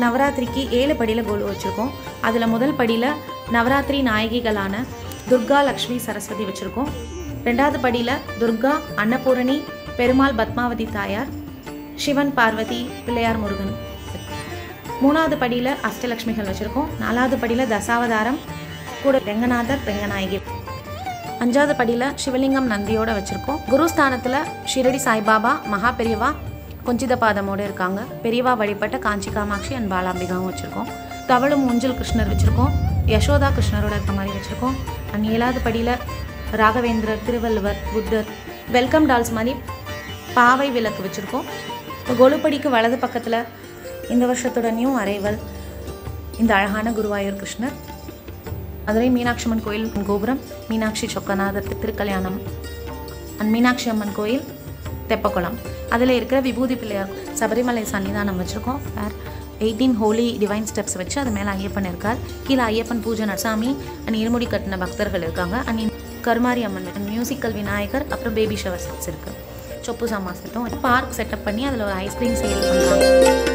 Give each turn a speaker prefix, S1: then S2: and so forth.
S1: நவராத்திரிக்கு ஏழு படியில் கோலு வச்சுருக்கோம் அதில் முதல் படியில் நவராத்திரி நாயகிகளான துர்கா லக்ஷ்மி சரஸ்வதி வச்சுருக்கோம் ரெண்டாவது படியில் துர்கா அன்னபூரணி பெருமாள் பத்மாவதி தாயார் சிவன் பார்வதி பிள்ளையார் முருகன் மூணாவது படியில் அஷ்டலக்ஷ்மிகள் வச்சுருக்கோம் நாலாவது படியில் தசாவதாரம் கூட ரெங்கநாதர் ரெங்கநாயகி அஞ்சாவது படியில் சிவலிங்கம் நந்தியோட வச்சுருக்கோம் குருஸ்தானத்தில் ஷிரடி சாய்பாபா மகா பெரியவா கொஞ்சித பாதமோடு இருக்காங்க பெரியவா வழிபட்ட காஞ்சி காமாட்சி அண்ட் பாலாம்பிகாவும் வச்சுருக்கோம் தவளும் ஊஞ்சல் கிருஷ்ணர் வச்சுருக்கோம் யசோதா கிருஷ்ணரோட இருக்க மாதிரி வச்சுருக்கோம் அண்ட் ஏழாவது படியில் ராகவேந்திரர் திருவள்ளுவர் புத்தர் வெல்கம் டால்ஸ் மாதிரி பாவை விளக்கு வச்சுருக்கோம் இப்போ கொலுப்படிக்கு வலது பக்கத்தில் இந்த வருஷத்தோட நியூ அரைவல் இந்த அழகான குருவாயூர் கிருஷ்ணர் மதுரை மீனாட்சி அம்மன் கோயில் கோபுரம் மீனாட்சி சொக்கநாதர் திருக்கல்யாணம் அண்ட் மீனாட்சி அம்மன் கோயில் தெப்பக்குளம் அதில் இருக்கிற விபூதி பிள்ளையார் சபரிமலை சன்னிதானம் வச்சுருக்கோம் where eighteen holy divine steps வச்சு அது மேலே ஐயப்பன் இருக்கார் கீழே ஐயப்பன் பூஜை நரசாமி அண்ட் இருமுடி கட்டின பக்தர்கள் இருக்காங்க and Karumari Amman and musical Vinayagar அப்புறம் பேபி ஷவர் செட்ஸ் இருக்குது சொப்பு சாமா செட்டும் பார்க் செட்டப் பண்ணி அதில் ஒரு ஐஸ்கிரீம் சேல் பண்ணுறாங்க